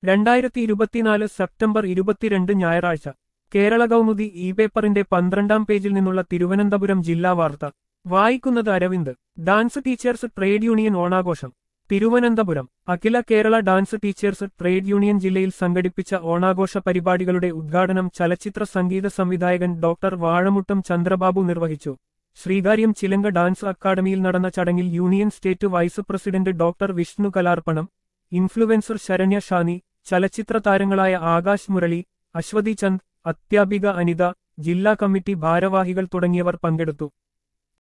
രണ്ടായിരത്തി ഇരുപത്തിനാല് സെപ്റ്റംബർ ഇരുപത്തിരണ്ട് ഞായറാഴ്ച കേരള കൗമുദി ഇ പേപ്പറിന്റെ പന്ത്രണ്ടാം പേജിൽ നിന്നുള്ള തിരുവനന്തപുരം ജില്ലാ വാർത്ത വായിക്കുന്നത് Aravind dance teachers trade union ഓണാഘോഷം Thiruvananthapuram Akhila Kerala dance teachers trade union ജില്ലയിൽ സംഘടിപ്പിച്ച ഓണാഘോഷ പരിപാടികളുടെ ഉദ്ഘാടനം ചലച്ചിത്ര സംഗീത സംവിധായകൻ ഡോക്ടർ വാഴമുട്ടം ചന്ദ്രബാബു നിർവഹിച്ചു ശ്രീകാര്യം ചിലങ്ക ഡാൻസ് അക്കാദമിയിൽ നടന്ന ചടങ്ങിൽ union state vice president doctor Vishnu കലാർപ്പണം ഇൻഫ്ലുവൻസർ ശരണ്യ ഷാനി ചലച്ചിത്ര താരങ്ങളായ ആകാശ് മുരളി അശ്വതി ചന്ദ് അത്യാപിക അനിത ജില്ലാ കമ്മിറ്റി ഭാരവാഹികൾ തുടങ്ങിയവർ പങ്കെടുത്തു